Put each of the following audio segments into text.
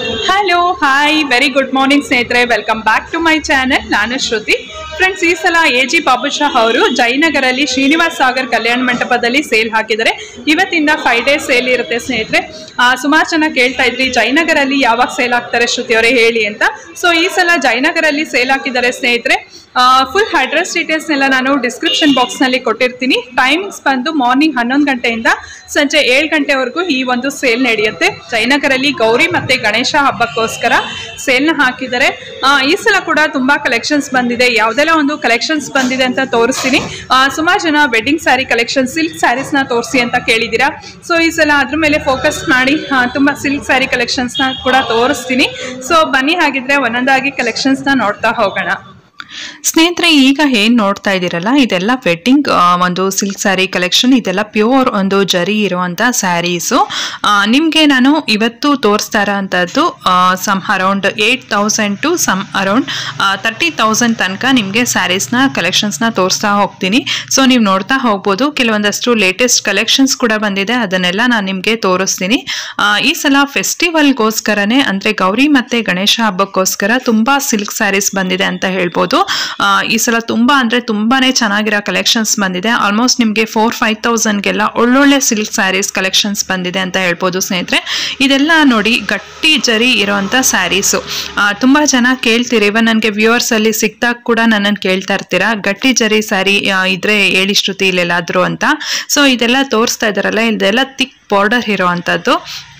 hello hi very good morning ಸ್ನೇಹಿತರೆ welcome back to my channel ನಾನು Shruti friends ಈ ಸಲ ಎ ಜಿ ಬಾಬುಶಾ ಅವರು ಜಯನಗರಲ್ಲಿ ಶ್ರೀನಿವಾಸ್ ಸಾಗರ್ ಕಲ್ಯಾಣ ಮಂಟಪದಲ್ಲಿ ಸೇಲ್ ಹಾಕಿದ್ದಾರೆ ಇವತ್ತಿಂದ ಫೈವ್ ಡೇಸ್ ಸೇಲ್ ಇರುತ್ತೆ ಸ್ನೇಹಿತರೆ ಸುಮಾರು ಜನ ಕೇಳ್ತಾ ಇದ್ರಿ ಜಯನಗರಲ್ಲಿ ಯಾವಾಗ ಸೇಲ್ ಆಗ್ತಾರೆ ಶ್ರುತಿ ಅವರೇ ಹೇಳಿ ಅಂತ ಸೊ ಈ ಸಲ ಜಯನಗರಲ್ಲಿ ಸೇಲ್ ಹಾಕಿದ್ದಾರೆ ಸ್ನೇಹಿತರೆ ಫುಲ್ ಅಡ್ರೆಸ್ ಡೀಟೇಲ್ಸ್ನೆಲ್ಲ ನಾನು ಡಿಸ್ಕ್ರಿಪ್ಷನ್ ಬಾಕ್ಸ್ನಲ್ಲಿ ಕೊಟ್ಟಿರ್ತೀನಿ ಟೈಮಿಂಗ್ಸ್ ಬಂದು ಮಾರ್ನಿಂಗ್ ಹನ್ನೊಂದು ಗಂಟೆಯಿಂದ ಸಂಜೆ ಏಳು ಗಂಟೆವರೆಗೂ ಈ ಒಂದು ಸೇಲ್ ನಡೆಯುತ್ತೆ ಜಯನಗರಲ್ಲಿ ಗೌರಿ ಮತ್ತು ಗಣೇಶ ಹಬ್ಬಕ್ಕೋಸ್ಕರ ಸೇಲ್ನ ಹಾಕಿದ್ದಾರೆ ಆ, ಈ ಸಲ ಕೂಡ ತುಂಬ ಕಲೆಕ್ಷನ್ಸ್ ಬಂದಿದೆ ಯಾವುದೆಲ್ಲ ಒಂದು ಕಲೆಕ್ಷನ್ಸ್ ಬಂದಿದೆ ಅಂತ ತೋರಿಸ್ತೀನಿ ಸುಮಾರು ಜನ ವೆಡ್ಡಿಂಗ್ ಸ್ಯಾರಿ ಕಲೆಕ್ಷನ್ ಸಿಲ್ಕ್ ಸ್ಯಾರೀಸ್ನ ತೋರಿಸಿ ಅಂತ ಕೇಳಿದ್ದೀರಾ ಸೊ ಈ ಸಲ ಅದ್ರ ಮೇಲೆ ಫೋಕಸ್ ಮಾಡಿ ಆ, ತುಂಬ ಸಿಲ್ಕ್ ಸ್ಯಾರಿ ಕಲೆಕ್ಷನ್ಸ್ನ ಕೂಡ ತೋರಿಸ್ತೀನಿ ಸೊ ಬನ್ನಿ ಹಾಗಿದ್ರೆ ಒಂದೊಂದಾಗಿ ಕಲೆಕ್ಷನ್ಸ್ನ ನೋಡ್ತಾ ಹೋಗೋಣ ಸ್ನೇಹಿತರೆ ಈಗ ಏನ್ ನೋಡ್ತಾ ಇದ್ದೀರಲ್ಲ ಇದೆಲ್ಲ ವೆಡ್ಡಿಂಗ್ ಒಂದು ಸಿಲ್ಕ್ ಸ್ಯಾರಿ ಕಲೆಕ್ಷನ್ ಇದೆಲ್ಲ ಪ್ಯೂರ್ ಒಂದು ಜರಿ ಇರುವಂತ ಸ್ಯಾರೀಸು ನಿಮಗೆ ನಾನು ಇವತ್ತು ತೋರಿಸ್ತಾ ಇರೋಂಥದ್ದು some around eight thousand to some around thirty thousand ತನಕ ನಿಮಗೆ ಸ್ಯಾರೀಸ್ನ ಕಲೆಕ್ಷನ್ಸ್ನ ತೋರಿಸ್ತಾ ಹೋಗ್ತೀನಿ ಸೊ ನೀವು ನೋಡ್ತಾ ಹೋಗ್ಬೋದು ಕೆಲವೊಂದಷ್ಟು ಲೇಟೆಸ್ಟ್ ಕಲೆಕ್ಷನ್ಸ್ ಕೂಡ ಬಂದಿದೆ ಅದನ್ನೆಲ್ಲ ನಾನು ನಿಮಗೆ ತೋರಿಸ್ತೀನಿ ಆ, ಈ ಸಲ ಫೆಸ್ಟಿವಲ್ಗೋಸ್ಕರನೇ ಅಂದರೆ ಗೌರಿ ಮತ್ತು ಗಣೇಶ ಹಬ್ಬಕ್ಕೋಸ್ಕರ ತುಂಬ ಸಿಲ್ಕ್ ಸ್ಯಾರೀಸ್ ಬಂದಿದೆ ಅಂತ ಹೇಳ್ಬೋದು ಆ, ಈ ಸಲ ತುಂಬ ಅಂದರೆ ತುಂಬಾನೇ ಚೆನ್ನಾಗಿರೋ ಕಲೆಕ್ಷನ್ಸ್ ಬಂದಿದೆ ಆಲ್ಮೋಸ್ಟ್ ನಿಮಗೆ ಫೋರ್ ಫೈವ್ ತೌಸಂಡ್ಗೆಲ್ಲ ಒಳ್ಳೊಳ್ಳೆ ಸಿಲ್ಕ್ ಸ್ಯಾರೀಸ್ ಕಲೆಕ್ಷನ್ಸ್ ಬಂದಿದೆ ಅಂತ ಹೇಳ್ಬೋದು ಸ್ನೇಹಿತರೆ ಇದೆಲ್ಲ ನೋಡಿ ಗಟ್ಟಿ ಜರಿ ಇರೋವಂಥ ಸ್ಯಾರೀಸು ತುಂಬ ಜನ ಕೇಳ್ತೀರಿ ಇವನ್ ನನಗೆ ವ್ಯೂವರ್ಸಲ್ಲಿ ಸಿಕ್ದಾಗ ಕೂಡ ನನ್ನನ್ನು ಕೇಳ್ತಾ ಇರ್ತೀರಾ ಗಟ್ಟಿ ಜರಿ ಸ್ಯಾರಿ ಇದ್ರೆ ಹೇಳಿ ಶ್ರುತಿ ಇಲ್ಲೆಲ್ಲಾದ್ರು ಅಂತ ಸೊ ಇದೆಲ್ಲ ತೋರಿಸ್ತಾ ಇದ್ದಾರಲ್ಲ ಇದೆಲ್ಲ ತಿಕ್ ಬಾರ್ಡರ್ ಇರೋ ಅಂಥದ್ದು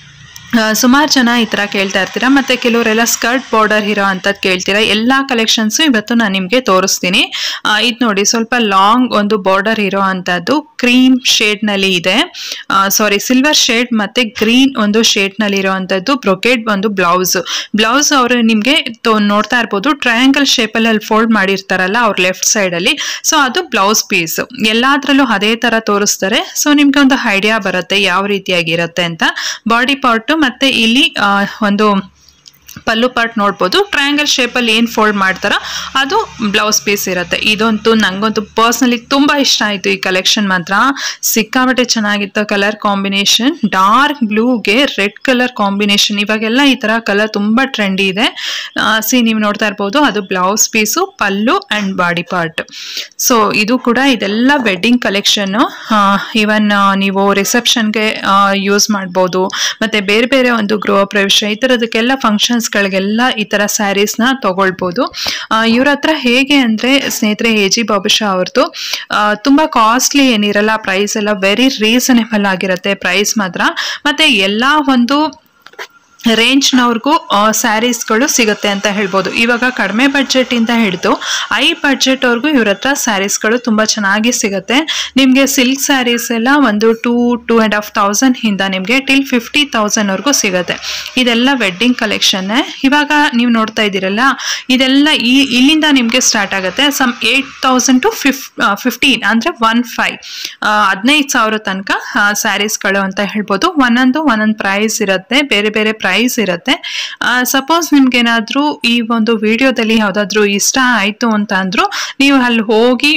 ಸುಮಾರು ಜನ ಈ ಥರ ಕೇಳ್ತಾ ಇರ್ತೀರಾ ಮತ್ತೆ ಕೆಲವರೆಲ್ಲ ಸ್ಕರ್ಟ್ ಬಾರ್ಡರ್ ಇರೋ ಅಂಥದ್ದು ಕೇಳ್ತೀರಾ ಎಲ್ಲ ಕಲೆಕ್ಷನ್ಸು ಇವತ್ತು ನಾನು ನಿಮಗೆ ತೋರಿಸ್ತೀನಿ ಇದು ನೋಡಿ ಸ್ವಲ್ಪ ಲಾಂಗ್ ಒಂದು ಬಾರ್ಡರ್ ಇರೋ ಅಂಥದ್ದು ಕ್ರೀಮ್ ಶೇಡ್ನಲ್ಲಿ ಇದೆ ಸಾರಿ ಸಿಲ್ವರ್ ಶೇಡ್ ಮತ್ತೆ ಗ್ರೀನ್ ಒಂದು ಶೇಡ್ನಲ್ಲಿ ಇರೋ ಅಂಥದ್ದು ಬ್ರೊಕೆಡ್ ಒಂದು ಬ್ಲೌಸ್ ಬ್ಲೌಸ್ ಅವರು ನಿಮಗೆ ನೋಡ್ತಾ ಇರ್ಬೋದು ಟ್ರಯಾಂಗಲ್ ಶೇಪಲ್ಲಿ ಅಲ್ಲಿ ಫೋಲ್ಡ್ ಮಾಡಿರ್ತಾರಲ್ಲ ಅವ್ರ ಲೆಫ್ಟ್ ಸೈಡಲ್ಲಿ ಸೊ ಅದು ಬ್ಲೌಸ್ ಪೀಸ್ ಎಲ್ಲಾದ್ರಲ್ಲೂ ಅದೇ ಥರ ತೋರಿಸ್ತಾರೆ ಸೊ ನಿಮ್ಗೆ ಒಂದು ಐಡಿಯಾ ಬರುತ್ತೆ ಯಾವ ರೀತಿಯಾಗಿರುತ್ತೆ ಅಂತ ಬಾಡಿ ಪಾರ್ಟು ಮತ್ತೆ ಇಲ್ಲಿ ಆ, ಒಂದು ಪಲ್ಲು ಪಾರ್ಟ್ ನೋಡ್ಬೋದು ಟ್ರಯಾಂಗಲ್ ಶೇಪಲ್ಲಿ ಏನು ಫೋಲ್ಡ್ ಮಾಡ್ತಾರೋ ಅದು ಬ್ಲೌಸ್ ಪೀಸ್ ಇರುತ್ತೆ ಇದಂತೂ ನಂಗಂತೂ ಪರ್ಸ್ನಲಿ ತುಂಬ ಇಷ್ಟ ಆಯಿತು ಈ ಕಲೆಕ್ಷನ್ ಮಾತ್ರ ಸಿಕ್ಕಾಬಟ್ಟೆ ಚೆನ್ನಾಗಿತ್ತು ಕಲರ್ ಕಾಂಬಿನೇಷನ್ ಡಾರ್ಕ್ ಬ್ಲೂಗೆ ರೆಡ್ ಕಲರ್ ಕಾಂಬಿನೇಷನ್ ಇವಾಗೆಲ್ಲ ಈ ಥರ ಕಲರ್ ತುಂಬ ಟ್ರೆಂಡಿ ಇದೆ ಸಿ ನೀವು ನೋಡ್ತಾ ಇರ್ಬೋದು ಅದು blouse piece pallu and body part so ಇದು ಕೂಡ ಇದೆಲ್ಲ ವೆಡ್ಡಿಂಗ್ ಕಲೆಕ್ಷನ್ನು ಈವನ್ ನೀವು ರಿಸೆಪ್ಷನ್ಗೆ ಯೂಸ್ ಮಾಡ್ಬೋದು ಮತ್ತು ಬೇರೆ ಬೇರೆ ಒಂದು ಗೃಹ ಪ್ರವೇಶ ಈ ಥರದಕ್ಕೆಲ್ಲ ಫಂಕ್ಷನ್ಸ್ಗಳಿಗೆಲ್ಲ ಈ ಥರ ಸ್ಯಾರೀಸ್ನ ತಗೊಳ್ಬೋದು ಇವ್ರ ಹತ್ರ ಹೇಗೆ ಅಂದರೆ ಸ್ನೇಹಿತರೆ ಎ ಜಿ ಬಾಬುಷಾ ಅವ್ರದ್ದು ತುಂಬ ಕಾಸ್ಟ್ಲಿ ಏನಿರಲ್ಲ ಪ್ರೈಸ್ ಎಲ್ಲ ವೆರಿ ರೀಸನೇಬಲ್ ಆಗಿರುತ್ತೆ ಪ್ರೈಸ್ ಮಾತ್ರ ಮತ್ತು ಎಲ್ಲ ಒಂದು ರೇಂಜ್ನವ್ರಿಗೂ ಸ್ಯಾರೀಸ್ಗಳು ಸಿಗುತ್ತೆ ಅಂತ ಹೇಳ್ಬೋದು ಇವಾಗ ಕಡಿಮೆ ಬಡ್ಜೆಟಿಂದ ಹಿಡಿದು ಐ ಬಡ್ಜೆಟ್ವರೆಗೂ ಇವ್ರ ಹತ್ರ ಸ್ಯಾರೀಸ್ಗಳು ತುಂಬ ಚೆನ್ನಾಗಿ ಸಿಗುತ್ತೆ ನಿಮಗೆ ಸಿಲ್ಕ್ ಸ್ಯಾರೀಸ್ ಎಲ್ಲ ಒಂದು ಟೂ ಟೂ ಆ್ಯಂಡ್ ಹಾಫ್ ತೌಸಂಡ್ನಿಂದ ನಿಮಗೆ ಟಿಲ್ ಫಿಫ್ಟಿ ತೌಸಂಡ್ವರೆಗೂ ಸಿಗುತ್ತೆ ಇದೆಲ್ಲ ವೆಡ್ಡಿಂಗ್ ಕಲೆಕ್ಷನ್ನೇ ಇವಾಗ ನೀವು ನೋಡ್ತಾ ಇದ್ದೀರಲ್ಲ ಇದೆಲ್ಲ ಈ ಇಲ್ಲಿಂದ ನಿಮಗೆ ಸ್ಟಾರ್ಟ್ ಆಗುತ್ತೆ some eight thousand to fif fifteen ಅಂದರೆ ಒನ್ ಫೈವ್ ಹದಿನೈದು ಸಾವಿರ ತನಕ ಸ್ಯಾರೀಸ್ಗಳು ಅಂತ ಹೇಳ್ಬೋದು ಒಂದೊಂದು ಒಂದೊಂದು ಪ್ರೈಸ್ ಇರುತ್ತೆ ಬೇರೆ ಬೇರೆ ಪ್ರೈಸ್ ಇರುತ್ತೆ ಸಪೋಸ್ ನಿಮ್ಗೇನಾದರೂ ಈ ಒಂದು ವಿಡಿಯೋದಲ್ಲಿ ಯಾವುದಾದ್ರೂ ಇಷ್ಟ ಆಯಿತು ಅಂತ ಅಂದರೂ ನೀವು ಅಲ್ಲಿ ಹೋಗಿ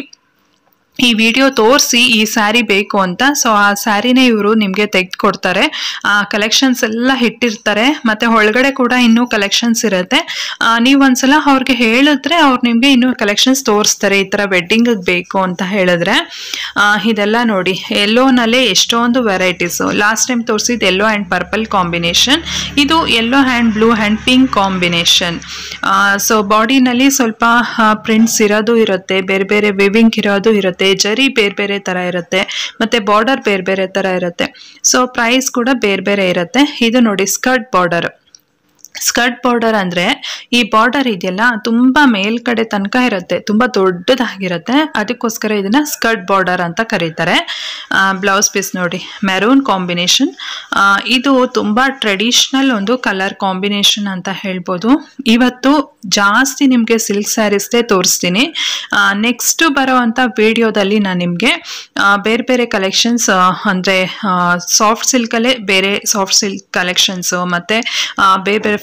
ಈ ವಿಡಿಯೋ ತೋರಿಸಿ ಈ ಸ್ಯಾರಿ ಬೇಕು ಅಂತ ಸೊ ಆ ಸ್ಯಾರಿನೇ ಇವರು ನಿಮಗೆ ತೆಗೆದುಕೊಡ್ತಾರೆ ಆ ಕಲೆಕ್ಷನ್ಸ್ ಎಲ್ಲ ಇಟ್ಟಿರ್ತಾರೆ ಮತ್ತೆ ಒಳಗಡೆ ಕೂಡ ಇನ್ನೂ ಕಲೆಕ್ಷನ್ಸ್ ಇರುತ್ತೆ ಆ, ನೀವು ಒಂದ್ಸಲ ಅವ್ರಿಗೆ ಹೇಳಿದ್ರೆ ಅವ್ರು ನಿಮಗೆ ಇನ್ನೂ ಕಲೆಕ್ಷನ್ಸ್ ತೋರಿಸ್ತಾರೆ ಈ ಥರ ವೆಡ್ಡಿಂಗ್ ಬೇಕು ಅಂತ ಹೇಳಿದ್ರೆ ಆ, ಇದೆಲ್ಲ ನೋಡಿ ಎಲ್ಲೋನಲ್ಲೇ ಎಷ್ಟೊಂದು ವೆರೈಟೀಸು ಲಾಸ್ಟ್ ಟೈಮ್ ತೋರಿಸಿದ್ದು ಎಲ್ಲೋ ಆ್ಯಂಡ್ ಪರ್ಪಲ್ ಕಾಂಬಿನೇಷನ್ ಇದು yellow and blue and pink combination so ಬಾಡಿನಲ್ಲಿ ಸ್ವಲ್ಪ ಪ್ರಿಂಟ್ಸ್ ಇರೋದು ಇರುತ್ತೆ ಬೇರೆ ಬೇರೆ ವಿವಿಂಗ್ ಇರೋದು ಇರುತ್ತೆ ಜರಿ ಬೇರೆ ಬೇರೆ ಥರ ಇರುತ್ತೆ ಮತ್ತು ಬಾರ್ಡರ್ ಬೇರೆ ಬೇರೆ ಥರ ಇರುತ್ತೆ ಸೊ ಪ್ರೈಸ್ ಕೂಡ ಬೇರೆ ಬೇರೆ ಇರುತ್ತೆ ಇದು ನೋಡಿ ಸ್ಕರ್ಟ್ ಬಾರ್ಡರ್ ಸ್ಕರ್ಟ್ ಬಾರ್ಡರ್ ಅಂದರೆ ಈ ಬಾರ್ಡರ್ ಇದೆಯಲ್ಲ ತುಂಬ ಮೇಲ್ಗಡೆ ತನಕ ಇರುತ್ತೆ ತುಂಬ ದೊಡ್ಡದಾಗಿರುತ್ತೆ ಅದಕ್ಕೋಸ್ಕರ ಇದನ್ನ ಸ್ಕರ್ಟ್ ಬಾರ್ಡರ್ ಅಂತ ಕರೀತಾರೆ ಬ್ಲೌಸ್ ಪೀಸ್ ನೋಡಿ ಮೆರೂನ್ ಕಾಂಬಿನೇಷನ್ ಇದು ತುಂಬ ಟ್ರೆಡಿಷ್ನಲ್ ಒಂದು ಕಲರ್ ಕಾಂಬಿನೇಷನ್ ಅಂತ ಹೇಳ್ಬೋದು ಇವತ್ತು ಜಾಸ್ತಿ ನಿಮಗೆ ಸಿಲ್ಕ್ ಸ್ಯಾರೀಸ್ದೇ ತೋರಿಸ್ತೀನಿ ನೆಕ್ಸ್ಟ್ ಬರೋವಂಥ ವಿಡಿಯೋದಲ್ಲಿ ನಾನು ನಿಮಗೆ ಬೇರೆ ಬೇರೆ ಕಲೆಕ್ಷನ್ಸ್ ಅಂದರೆ ಸಾಫ್ಟ್ ಸಿಲ್ಕಲ್ಲೇ ಬೇರೆ ಸಾಫ್ಟ್ ಸಿಲ್ಕ್ ಕಲೆಕ್ಷನ್ಸು ಮತ್ತು ಬೇರೆ ಬೇರೆ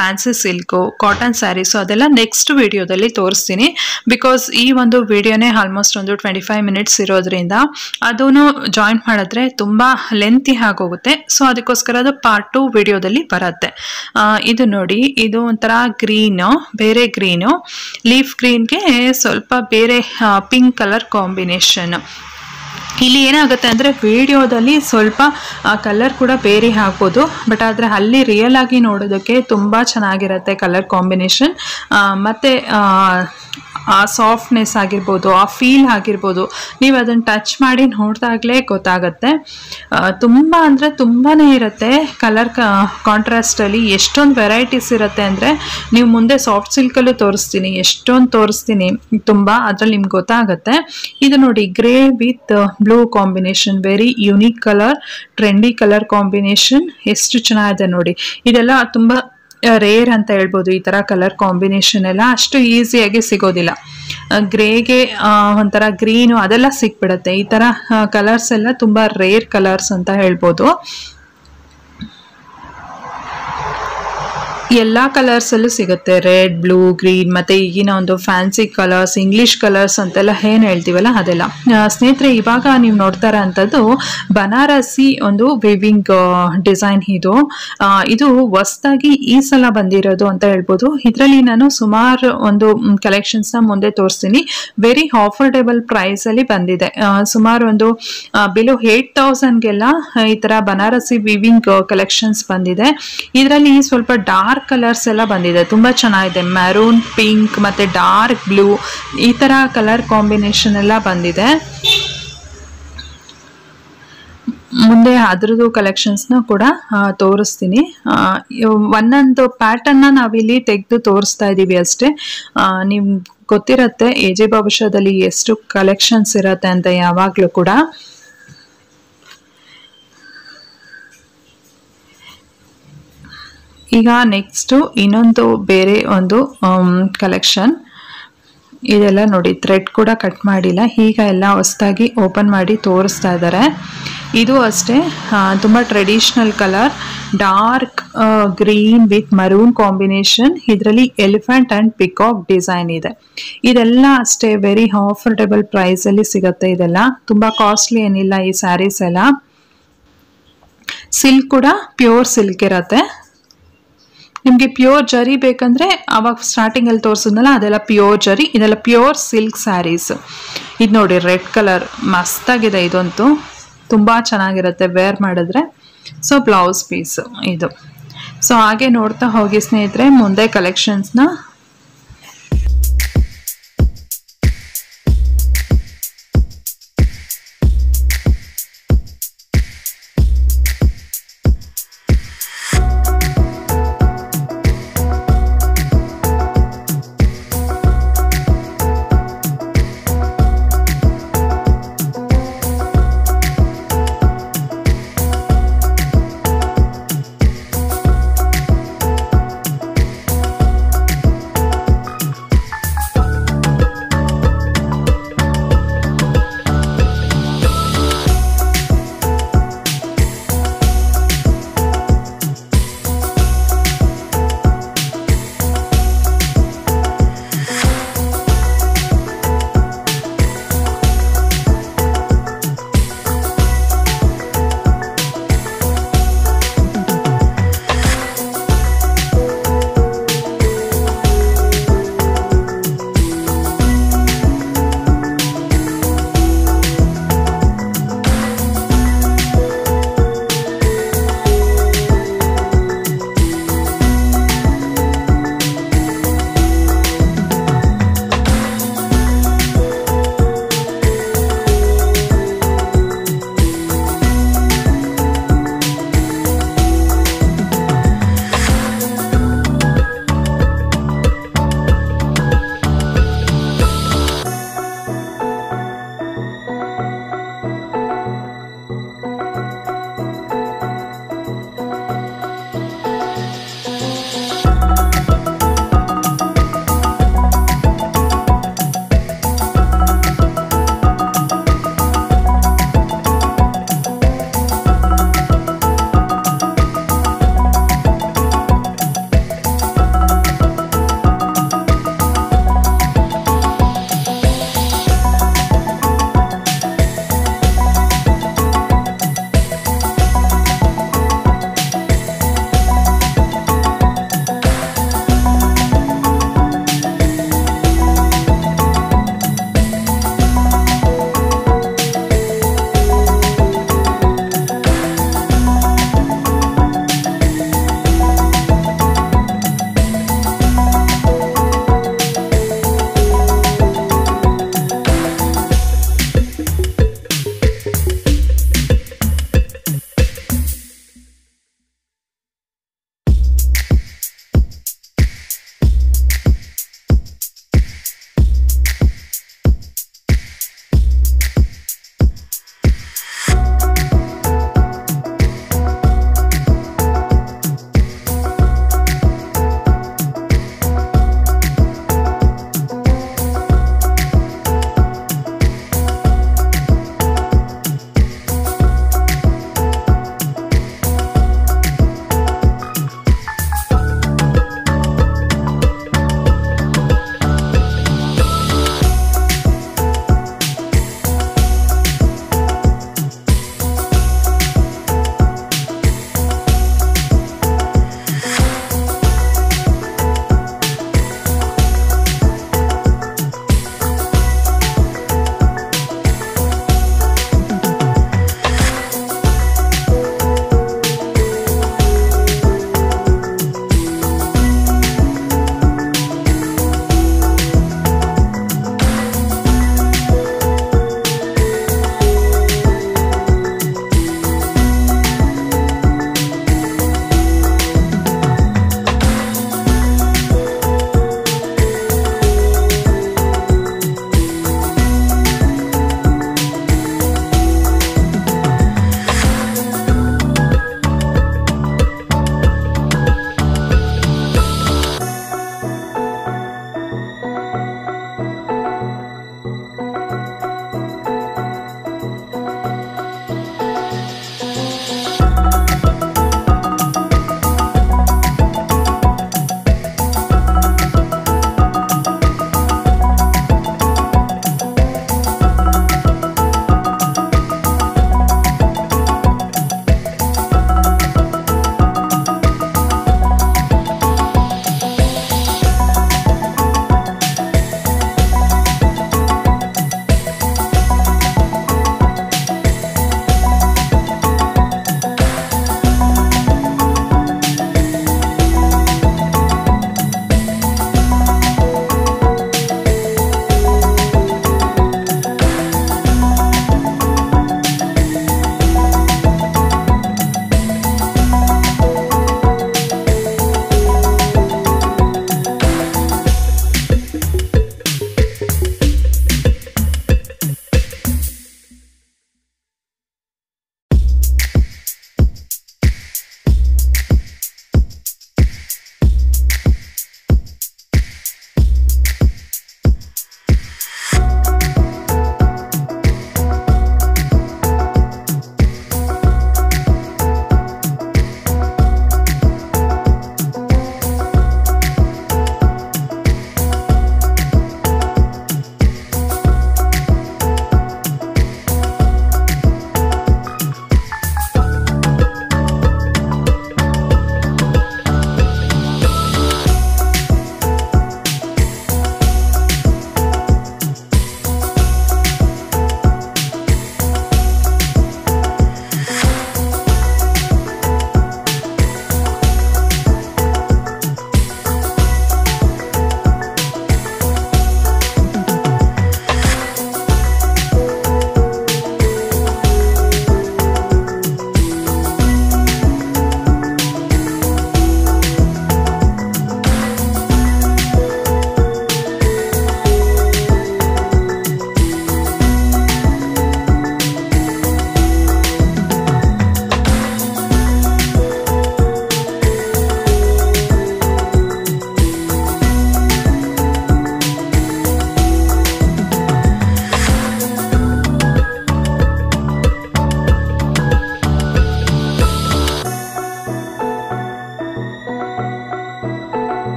ಫ್ಯಾನ್ಸಿ ಸಿಲ್ಕು ಕಾಟನ್ ಸ್ಯಾರೀಸು ಅದೆಲ್ಲ ನೆಕ್ಸ್ಟ್ ವಿಡಿಯೋದಲ್ಲಿ ತೋರಿಸ್ತೀನಿ ಬಿಕಾಸ್ ಈ ಒಂದು ವಿಡಿಯೋನೇ ಆಲ್ಮೋಸ್ಟ್ ಒಂದು ಟ್ವೆಂಟಿ ಫೈವ್ ಮಿನಿಟ್ಸ್ ಇರೋದ್ರಿಂದ ಅದೂ ಜಾಯಿನ್ ಮಾಡಿದ್ರೆ ತುಂಬ ಲೆಂತಿ ಆಗೋಗುತ್ತೆ ಸೊ ಅದಕ್ಕೋಸ್ಕರ ಅದು ಪಾರ್ಟ್ ಟು ವಿಡಿಯೋದಲ್ಲಿ ಬರುತ್ತೆ ಆ, ಇದು ನೋಡಿ ಇದು ಒಂಥರ ಗ್ರೀನು ಬೇರೆ ಗ್ರೀನು ಲೀಫ್ ಗ್ರೀನ್ಗೆ ಸ್ವಲ್ಪ ಬೇರೆ ಪಿಂಕ್ ಕಲರ್ ಕಾಂಬಿನೇಷನ್ ಇಲ್ಲಿ ಏನಾಗುತ್ತೆ ಅಂದರೆ ವಿಡಿಯೋದಲ್ಲಿ ಸ್ವಲ್ಪ ಕಲರ್ ಕೂಡ ಬೇರೆ ಹಾಕ್ಬೋದು ಬಟ್ ಆದರೆ ಅಲ್ಲಿ ರಿಯಲ್ ಆಗಿ ನೋಡೋದಕ್ಕೆ ತುಂಬ ಚೆನ್ನಾಗಿರುತ್ತೆ ಕಲರ್ ಕಾಂಬಿನೇಷನ್ ಮತ್ತು ಆ ಸಾಫ್ಟ್ನೆಸ್ ಆಗಿರ್ಬೋದು ಆ ಫೀಲ್ ಆಗಿರ್ಬೋದು ನೀವು ಅದನ್ನು ಟಚ್ ಮಾಡಿ ನೋಡಿದಾಗಲೇ ಗೊತ್ತಾಗುತ್ತೆ ಆ, ತುಂಬ ಅಂದರೆ ತುಂಬಾ ಇರುತ್ತೆ ಕಲರ್ ಕಾಂಟ್ರಾಸ್ಟಲ್ಲಿ ಎಷ್ಟೊಂದು ವೆರೈಟೀಸ್ ಇರುತ್ತೆ ಅಂದರೆ ನೀವು ಮುಂದೆ ಸಾಫ್ಟ್ ಸಿಲ್ಕಲ್ಲೂ ತೋರಿಸ್ತೀನಿ ಎಷ್ಟೊಂದು ತೋರಿಸ್ತೀನಿ ತುಂಬ ಅದ್ರಲ್ಲಿ ನಿಮ್ಗೆ ಗೊತ್ತಾಗುತ್ತೆ ಇದು ನೋಡಿ grey with blue combination very unique colour trendy colour combination ಎಷ್ಟು ಚೆನ್ನಾಗಿದೆ ನೋಡಿ ಇದೆಲ್ಲ ತುಂಬ ರೇರ್ ಅಂತ ಹೇಳ್ಬೋದು ಈ ಥರ ಕಲರ್ ಕಾಂಬಿನೇಷನ್ ಎಲ್ಲ ಅಷ್ಟು ಈಸಿಯಾಗಿ ಸಿಗೋದಿಲ್ಲ ಗ್ರೇಗೆ ಒಂಥರ ಗ್ರೀನು ಅದೆಲ್ಲ ಸಿಕ್ಬಿಡುತ್ತೆ ಈ ಥರ ಕಲರ್ಸ್ ಎಲ್ಲ ತುಂಬ ರೇರ್ ಕಲರ್ಸ್ ಅಂತ ಹೇಳ್ಬೋದು ಎಲ್ಲ ಕಲರ್ಸಲ್ಲೂ ಸಿಗುತ್ತೆ ರೆಡ್ ಬ್ಲೂ ಗ್ರೀನ್ ಮತ್ತು ಈಗಿನ ಒಂದು ಫ್ಯಾನ್ಸಿ ಕಲರ್ಸ್ ಇಂಗ್ಲಿಷ್ ಕಲರ್ಸ್ ಅಂತೆಲ್ಲ ಏನು ಹೇಳ್ತೀವಲ್ಲ ಅದೆಲ್ಲ ಆ, ಸ್ನೇಹಿತರೆ ಇವಾಗ ನೀವು ನೋಡ್ತಾ ಅಂಥದ್ದು ಬನಾರಸಿ ಒಂದು ವಿವಿಂಗ್ ಡಿಸೈನ್ ಇದು ಆ, ಇದು ಹೊಸ್ದಾಗಿ ಈ ಸಲ ಬಂದಿರೋದು ಅಂತ ಹೇಳ್ಬೋದು ಇದರಲ್ಲಿ ನಾನು ಸುಮಾರು ಒಂದು ಕಲೆಕ್ಷನ್ಸ್ನ ಮುಂದೆ ತೋರಿಸ್ತೀನಿ ವೆರಿ ಆಫರ್ಡೇಬಲ್ ಪ್ರೈಸಲ್ಲಿ ಬಂದಿದೆ ಆ, ಸುಮಾರು ಒಂದು ಬಿಲೋ ಏಟ್ ತೌಸಂಡ್ಗೆಲ್ಲ ಈ ಥರ ಬನಾರಸಿ ವಿವಿಂಗ್ ಕಲೆಕ್ಷನ್ಸ್ ಬಂದಿದೆ ಇದರಲ್ಲಿ ಸ್ವಲ್ಪ ಡಾರ್ಕ್ ಕಲರ್ಸ್ ಎಲ್ಲ ಬಂದಿದೆ ತುಂಬ ಚೆನ್ನಾಗಿದೆ ಮೆರೂನ್ ಪಿಂಕ್ ಮತ್ತು ಡಾರ್ಕ್ ಬ್ಲೂ ಈ ಥರ ಕಲರ್ ಕಾಂಬಿನೇಷನ್ ಎಲ್ಲ ಬಂದಿದೆ ಮುಂದೆ ಅದ್ರದ್ದು ಕಲೆಕ್ಷನ್ಸ್ನ ಕೂಡ ಆ, ತೋರಿಸ್ತೀನಿ ಆ, ಇವ್- ಒಂದೊಂದು ಪ್ಯಾಟರ್ನ್ನ ನಾವಿಲ್ಲಿ ತೆಗೆದು ತೋರಿಸ್ತಾ ಇದ್ದೀವಿ ಅಷ್ಟೇ ನಿಮ್ಗೆ ಗೊತ್ತಿರತ್ತೆ ಎ ಜೆ ಭವಿಷ್ಯದಲ್ಲಿ ಎಷ್ಟು ಕಲೆಕ್ಷನ್ಸ್ ಇರತ್ತೆ ಅಂತ ಯಾವಾಗಲೂ ಕೂಡ ಈಗ ನೆಕ್ಸ್ಟು ಇನ್ನೊಂದು ಬೇರೆ ಒಂದು ಕಲೆಕ್ಷನ್ ಇದೆಲ್ಲ ನೋಡಿ ಥ್ರೆಡ್ ಕೂಡ ಕಟ್ ಮಾಡಿಲ್ಲ ಈಗ ಎಲ್ಲ ಹೊಸ್ದಾಗಿ ಓಪನ್ ಮಾಡಿ ತೋರಿಸ್ತಾ ಇದ್ದಾರೆ ಇದು ಅಷ್ಟೇ ತುಂಬ traditional colour dark green with maroon combination ಇದರಲ್ಲಿ ಎಲಿಫೆಂಟ್ ಆ್ಯಂಡ್ ಪಿಕಾಕ್ ಡಿಸೈನ್ ಇದೆ ಇದೆಲ್ಲ ಅಷ್ಟೇ ವೆರಿ ಆಫರ್ಡೇಬಲ್ ಪ್ರೈಸಲ್ಲಿ ಸಿಗುತ್ತೆ ಇದೆಲ್ಲ ತುಂಬ ಕಾಸ್ಟ್ಲಿ ಏನಿಲ್ಲ ಈ ಸ್ಯಾರೀಸ್ ಎಲ್ಲ ಸಿಲ್ಕ್ ಕೂಡ ಪ್ಯೂರ್ ಸಿಲ್ಕ್ ಇರತ್ತೆ ನಿಮಗೆ ಪ್ಯೂರ್ ಜರಿ ಬೇಕಂದ್ರೆ ಅವಾಗ ಸ್ಟಾರ್ಟಿಂಗಲ್ಲಿ ತೋರಿಸಿದ್ನಲ್ಲ ಅದೆಲ್ಲ ಪ್ಯೂರ್ ಜರಿ ಇದೆಲ್ಲ ಪ್ಯೂರ್ ಸಿಲ್ಕ್ ಸ್ಯಾರೀಸ್ ಇದು ನೋಡಿ ರೆಡ್ ಕಲರ್ ಮಸ್ತಾಗಿದೆ ಇದಂತೂ ತುಂಬ ಚೆನ್ನಾಗಿರುತ್ತೆ ವೇರ್ ಮಾಡಿದ್ರೆ ಸೊ ಬ್ಲೌಸ್ ಪೀಸ್ ಇದು ಸೊ ಹಾಗೆ ನೋಡ್ತಾ ಹೋಗಿ ಸ್ನೇಹಿತರೆ ಮುಂದೆ ಕಲೆಕ್ಷನ್ಸ್ನ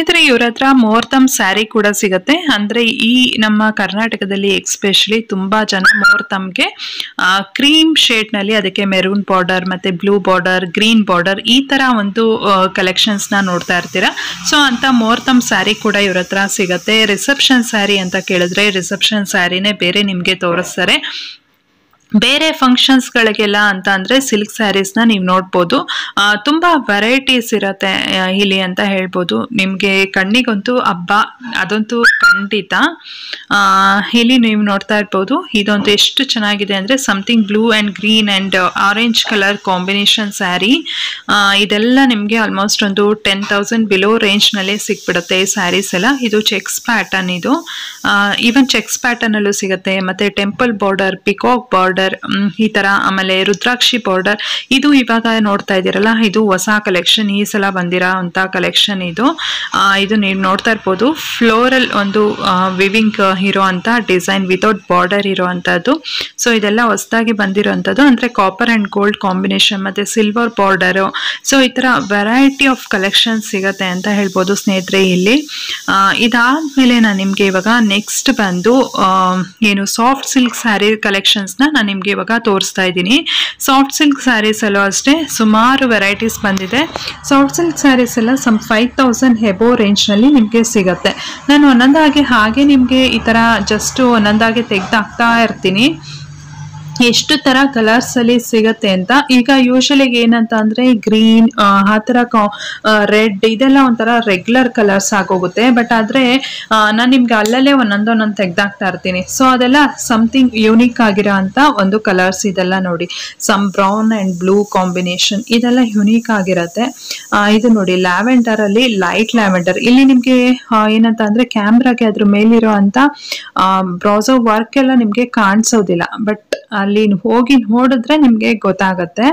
ಸ್ನೇಹಿತರೆ ಇವ್ರ ಹತ್ರ ಮುಹೂರ್ತಮ್ ಸ್ಯಾರಿ ಕೂಡ ಸಿಗುತ್ತೆ ಅಂದ್ರೆ ಈ ನಮ್ಮ ಕರ್ನಾಟಕದಲ್ಲಿ ಎಕ್ಸ್ಪೆಷಲಿ ತುಂಬಾ ಜನ ಮುಹೂರ್ತಮ್ಗೆ ಕ್ರೀಮ್ ಶೇಡ್ ನಲ್ಲಿ ಅದಕ್ಕೆ ಮೆರೂನ್ ಬಾರ್ಡರ್ ಮತ್ತೆ ಬ್ಲೂ ಬಾರ್ಡರ್ ಗ್ರೀನ್ ಬಾರ್ಡರ್ ಈ ತರ ಒಂದು ಕಲೆಕ್ಷನ್ಸ್ ನ ನೋಡ್ತಾ ಇರ್ತೀರಾ ಸೊ ಅಂತ ಮುಹೂರ್ತಮ್ ಸ್ಯಾರಿ ಕೂಡ ಇವ್ರ ಹತ್ರ ಸಿಗುತ್ತೆ ರಿಸೆಪ್ಷನ್ ಸ್ಯಾರಿ ಅಂತ ಕೇಳಿದ್ರೆ ರಿಸೆಪ್ಷನ್ ಸ್ಯಾರಿನೇ ಬೇರೆ ನಿಮ್ಗೆ ತೋರಿಸ್ತಾರೆ ಬೇರೆ ಫಂಕ್ಷನ್ಸ್ಗಳಿಗೆಲ್ಲ ಅಂತ ಅಂದರೆ ಸಿಲ್ಕ್ ಸ್ಯಾರೀಸ್ನ ನೀವು ನೋಡ್ಬೋದು ಆ, ತುಂಬ ವೆರೈಟೀಸ್ ಇರತ್ತೆ ಆ, ಇಲ್ಲಿ ಅಂತ ಹೇಳ್ಬೋದು ನಿಮಗೆ ಕಣ್ಣಿಗಂತೂ ಹಬ್ಬ ಅದಂತೂ ಖಂಡಿತ ಆ, ಇಲ್ಲಿ ನೀವು ನೋಡ್ತಾ ಇರ್ಬೋದು ಇದಂತೂ ಎಷ್ಟು ಚೆನ್ನಾಗಿದೆ ಅಂದರೆ something blue and green and orange colour combination sari ಇದೆಲ್ಲ ನಿಮಗೆ ಆಲ್ಮೋಸ್ಟ್ ಒಂದು ಟೆನ್ ತೌಸಂಡ್ ಬಿಲೋ ರೇಂಜ್ನಲ್ಲೇ ಸಿಕ್ಬಿಡುತ್ತೆ ಈ ಸ್ಯಾರೀಸ್ ಎಲ್ಲ ಇದು ಚೆಕ್ಸ್ ಪ್ಯಾಟರ್ನ್ ಇದು ಈವನ್ ಚೆಕ್ಸ್ ಪ್ಯಾಟರ್ನಲ್ಲೂ ಸಿಗುತ್ತೆ ಮತ್ತು ಟೆಂಪಲ್ ಬಾರ್ಡರ್ ಪಿಕಾಕ್ ಬಾರ್ಡರ್ ಈ ಥರ ಆಮೇಲೆ ರುದ್ರಾಕ್ಷಿ ಬಾರ್ಡರ್ ಇದು ಇವಾಗ ನೋಡ್ತಾ ಇದ್ದೀರಲ್ಲ ಇದು ಹೊಸ ಕಲೆಕ್ಷನ್ ಈ ಸಲ ಬಂದಿರೋ ಅಂಥ ಕಲೆಕ್ಷನ್ ಇದು ಆ, ಇದು ನೀವು ನೋಡ್ತಾ ಇರ್ಬೋದು ಫ್ಲೋರಲ್ ಒಂದು ವಿವಿಂಗ್ ಇರೋ ಅಂಥ ಡಿಸೈನ್ ವಿತೌಟ್ ಬಾರ್ಡರ್ ಇರೋ ಅಂಥದ್ದು ಸೊ ಇದೆಲ್ಲ ಹೊಸದಾಗಿ ಬಂದಿರೋಂಥದ್ದು ಅಂದರೆ ಕಾಪರ್ ಆ್ಯಂಡ್ ಗೋಲ್ಡ್ ಕಾಂಬಿನೇಷನ್ ಮತ್ತು ಸಿಲ್ವರ್ ಬಾರ್ಡರು ಸೊ ಈ ಥರ ವೆರೈಟಿ ಆಫ್ ಕಲೆಕ್ಷನ್ ಸಿಗತ್ತೆ ಅಂತ ಹೇಳ್ಬೋದು ಸ್ನೇಹಿತರೆ ಇಲ್ಲಿ ಆ, ಇದಾದ್ಮೇಲೆ ನಾನು ನಿಮಗೆ ಇವಾಗ ನೆಕ್ಸ್ಟ್ ಬಂದು ಆ, ಏನು ಸಾಫ್ಟ್ ಸಿಲ್ಕ್ ಸ್ಯಾರಿ ಕಲೆಕ್ಷನ್ಸ್ನ ನಾನು ನಿಮಗೆ ಇವಾಗ ತೋರಿಸ್ತಾ ಇದ್ದೀನಿ ಸಾಫ್ಟ್ ಸಿಲ್ಕ್ ಸ್ಯಾರೀಸ್ ಅಲ್ಲೂ ಅಷ್ಟೇ ಸುಮಾರು ವೆರೈಟೀಸ್ ಬಂದಿದೆ ಸಾಫ್ಟ್ ಸಿಲ್ಕ್ ಸ್ಯಾರೀಸ್ ಎಲ್ಲ ಸಮ್ ಫೈವ್ ತೌಸಂಡ್ ಹೆಬೋ ರೇಂಜ್ನಲ್ಲಿ ನಿಮಗೆ ಸಿಗತ್ತೆ ನಾನು ಒಂದೊಂದಾಗಿ ಹಾಗೆ ನಿಮಗೆ ಈ ಥರ ಜಸ್ಟ್ ಒಂದೊಂದಾಗಿ ತೆಗ್ದಾಕ್ತಾ ಇರ್ತೀನಿ ಎಷ್ಟು ತರ ಕಲರ್ಸ್ ಅಲ್ಲಿ ಸಿಗತ್ತೆ ಅಂತ ಈಗ ಯೂಶಲಿ ಏನಂತ ಅಂದ್ರೆ ಗ್ರೀನ್ ಆ ತರ ರೆಡ್ ಇದೆಲ್ಲ ಒಂಥರ ರೆಗ್ಯುಲರ್ ಕಲರ್ಸ್ ಆಗೋಗುತ್ತೆ ಬಟ್ ಆದ್ರೆ ನಾನು ನಿಮ್ಗೆ ಅಲ್ಲಲ್ಲೇ ಒಂದೊಂದು ಒಂದೊಂದು ತೆಗ್ದಾಕ್ತಾ ಇರ್ತೀನಿ ಸೊ ಅದೆಲ್ಲ ಸಮಥಿಂಗ್ ಯೂನಿಕ್ ಆಗಿರೋ ಅಂತ ಒಂದು ಕಲರ್ಸ್ ಇದೆಲ್ಲ ನೋಡಿ some brown and blue combination ಇದೆಲ್ಲ ಯುನೀಕ್ ಆಗಿರತ್ತೆ ಆ, ಇದು ನೋಡಿ ಲ್ಯಾವೆಂಡರ್ ಅಲ್ಲಿ ಲೈಟ್ ಲ್ಯಾವೆಂಡರ್ ಇಲ್ಲಿ ನಿಮ್ಗೆ ಆ, ಏನಂತ ಅಂದ್ರೆ ಕ್ಯಾಮ್ರಾಗೆ ಅದ್ರ ಮೇಲಿರೋ ಅಂತ ಬ್ರೌಸರ್ ವರ್ಕ್ ಎಲ್ಲ ನಿಮ್ಗೆ ಕಾಣಿಸೋದಿಲ್ಲ ಬಟ್ ಅಲ್ಲಿ ಹೋಗಿ ನೋಡಿದ್ರೆ ನಿಮ್ಗೆ ಗೊತ್ತಾಗತ್ತೆ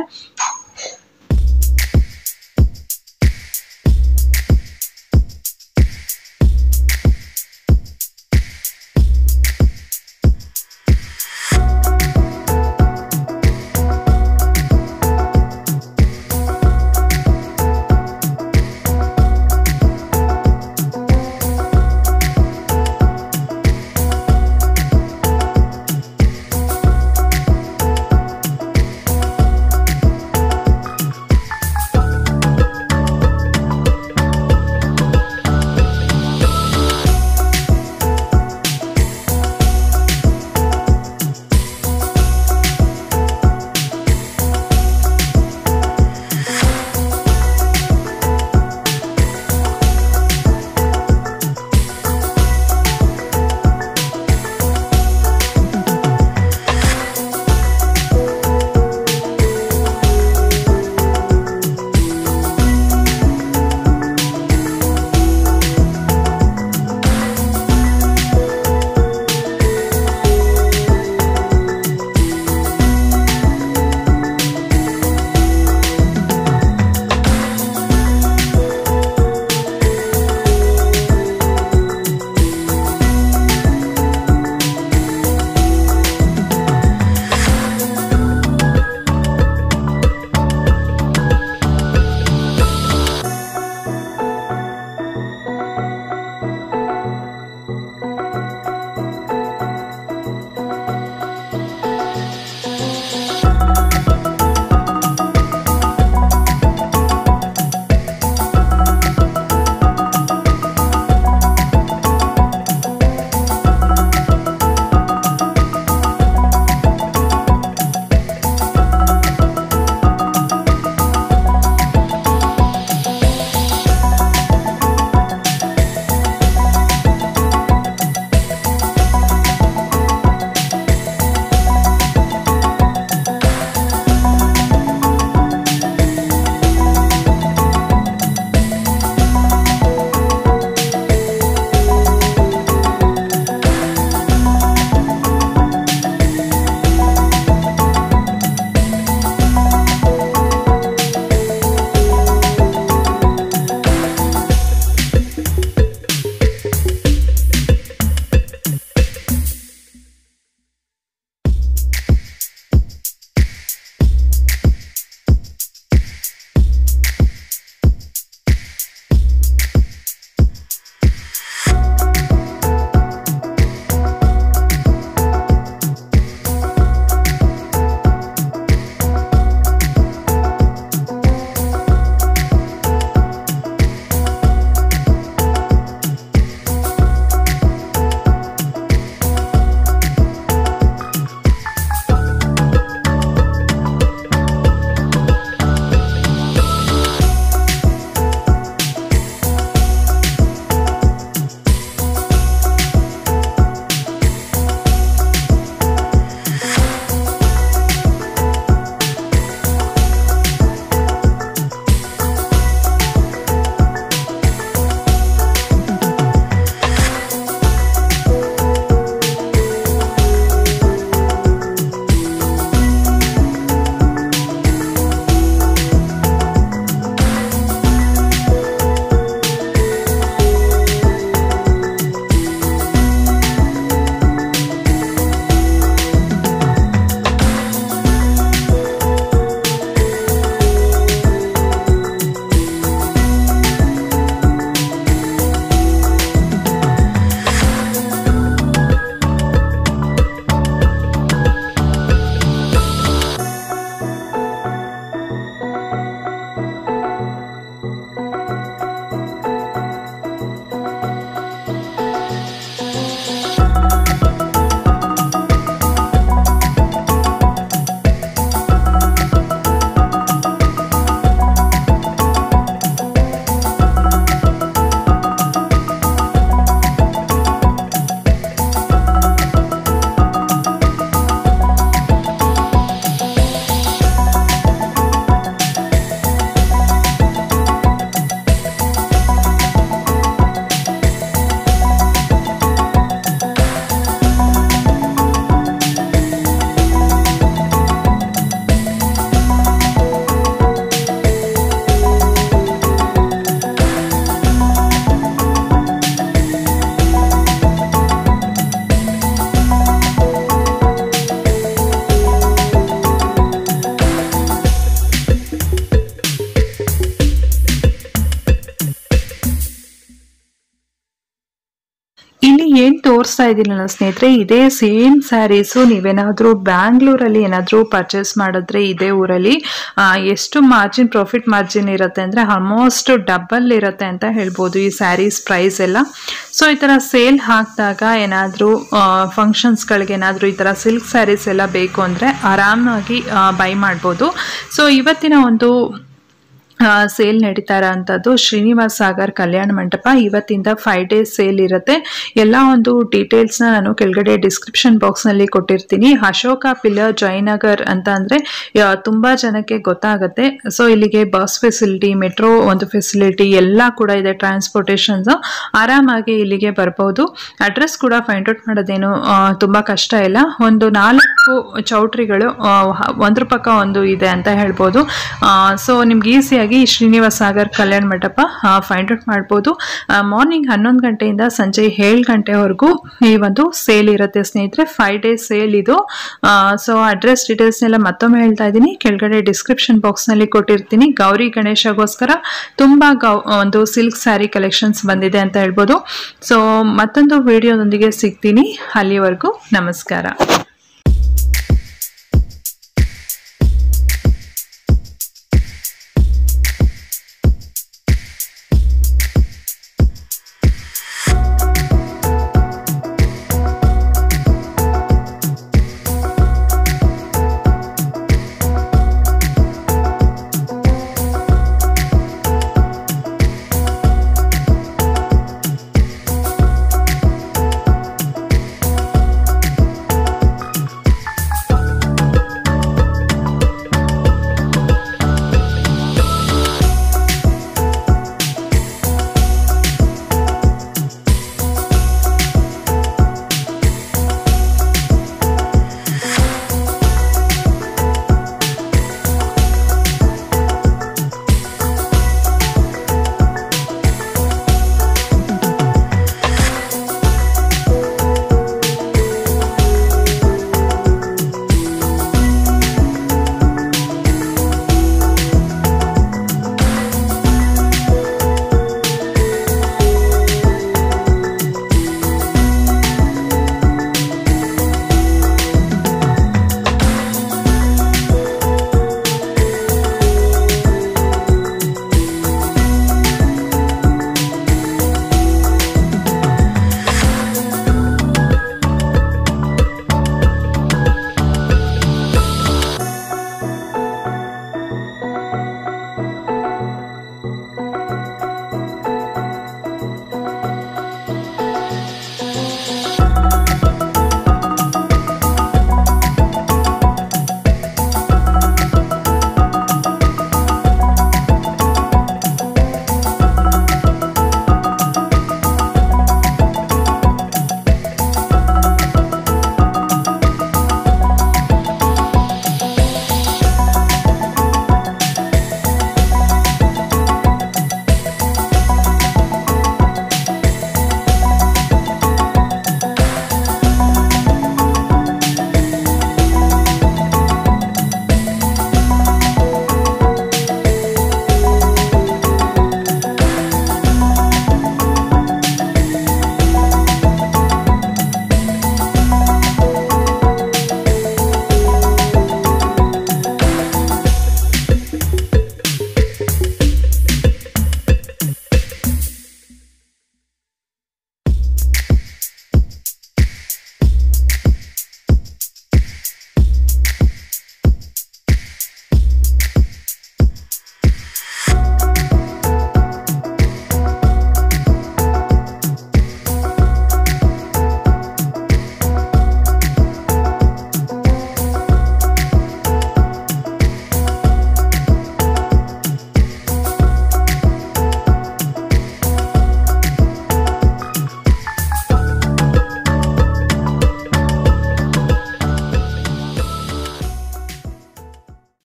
ಏನು ತೋರಿಸ್ತಾ ಇದ್ದೀನಲ್ಲ ಸ್ನೇಹಿತರೆ ಇದೇ ಸೇಮ್ ಸ್ಯಾರೀಸು ನೀವೇನಾದರೂ ಬ್ಯಾಂಗ್ಳೂರಲ್ಲಿ ಏನಾದರೂ ಪರ್ಚೇಸ್ ಮಾಡಿದ್ರೆ ಇದೇ ಊರಲ್ಲಿ ಆ, ಎಷ್ಟು ಮಾರ್ಜಿನ್ ಪ್ರಾಫಿಟ್ ಮಾರ್ಜಿನ್ ಇರುತ್ತೆ ಅಂದರೆ ಆಲ್ಮೋಸ್ಟ್ ಡಬಲ್ ಇರುತ್ತೆ ಅಂತ ಹೇಳ್ಬೋದು ಈ ಸ್ಯಾರೀಸ್ ಪ್ರೈಸ್ ಎಲ್ಲ ಸೊ ಈ ಥರ ಸೇಲ್ ಹಾಕಿದಾಗ ಏನಾದರೂ ಫಂಕ್ಷನ್ಸ್ಗಳಿಗೆ ಏನಾದರೂ ಈ ಥರ ಸಿಲ್ಕ್ ಸ್ಯಾರೀಸ್ ಎಲ್ಲ ಬೇಕು ಅಂದರೆ ಆರಾಮಾಗಿ ಬೈ ಮಾಡ್ಬೋದು ಸೊ ಇವತ್ತಿನ ಒಂದು ಸೇಲ್ ನಡೀತಾ ಇರೋಂಥದ್ದು ಶ್ರೀನಿವಾಸ್ ಸಾಗರ್ ಕಲ್ಯಾಣ ಮಂಟಪ ಇವತ್ತಿಂದ ಫೈವ್ ಡೇಸ್ ಸೇಲ್ ಇರುತ್ತೆ ಎಲ್ಲ ಒಂದು ಡೀಟೇಲ್ಸ್ನ ನಾನು ಕೆಳಗಡೆ ಡಿಸ್ಕ್ರಿಪ್ಷನ್ ಬಾಕ್ಸ್ನಲ್ಲಿ ಕೊಟ್ಟಿರ್ತೀನಿ ಅಶೋಕ ಪಿಲ್ಲರ್ ಜಯನಗರ್ ಅಂತ ಅಂದರೆ ತುಂಬ ಜನಕ್ಕೆ ಗೊತ್ತಾಗುತ್ತೆ ಸೊ ಇಲ್ಲಿಗೆ ಬಸ್ ಫೆಸಿಲಿಟಿ ಮೆಟ್ರೋ ಒಂದು ಫೆಸಿಲಿಟಿ ಎಲ್ಲ ಕೂಡ ಇದೆ ಟ್ರಾನ್ಸ್ಪೋರ್ಟೇಷನ್ಸ್ ಆರಾಮಾಗಿ ಇಲ್ಲಿಗೆ ಬರ್ಬೋದು ಅಡ್ರೆಸ್ ಕೂಡ ಫೈಂಡ್ ಔಟ್ ಮಾಡೋದೇನು ಆ, ತುಂಬ ಕಷ್ಟ ಇಲ್ಲ ಒಂದು ನಾಲ್ಕು ಚೌಟ್ರಿಗಳು ಆ, ಒಂದ್ರ ಪಕ್ಕ ಒಂದು ಇದೆ ಅಂತ ಹೇಳ್ಬೋದು ಸೊ ನಿಮ್ಗೆ ಈಸಿಯಾಗಿ ಶ್ರೀನಿವಾಸ್ ಸಾಗರ್ ಕಲ್ಯಾಣ ಮಂಟಪ ಫೈಂಡ್ ಔಟ್ ಮಾಡ್ಬೋದು ಮಾರ್ನಿಂಗ್ ಹನ್ನೊಂದು ಗಂಟೆಯಿಂದ ಸಂಜೆ ಏಳು ಗಂಟೆವರೆಗೂ ಈ ಒಂದು ಸೇಲ್ ಇರುತ್ತೆ ಸ್ನೇಹಿತರೆ ಫೈವ್ ಡೇಸ್ ಸೇಲ್ ಇದು ಸೊ ಅಡ್ರೆಸ್ ಡೀಟೇಲ್ಸ್ನೆಲ್ಲ ಮತ್ತೊಮ್ಮೆ ಹೇಳ್ತಾ ಇದ್ದೀನಿ ಕೆಳಗಡೆ ಡಿಸ್ಕ್ರಿಪ್ಷನ್ ಬಾಕ್ಸ್ನಲ್ಲಿ ಕೊಟ್ಟಿರ್ತೀನಿ ಗೌರಿ ಗಣೇಶಗೋಸ್ಕರ ತುಂಬ ಗೌ ಒಂದು ಸಿಲ್ಕ್ ಸ್ಯಾರಿ ಕಲೆಕ್ಷನ್ಸ್ ಬಂದಿದೆ ಅಂತ ಹೇಳ್ಬೋದು ಸೊ ಮತ್ತೊಂದು ವಿಡಿಯೋದೊಂದಿಗೆ ಸಿಗ್ತೀನಿ ಅಲ್ಲಿವರೆಗೂ ನಮಸ್ಕಾರ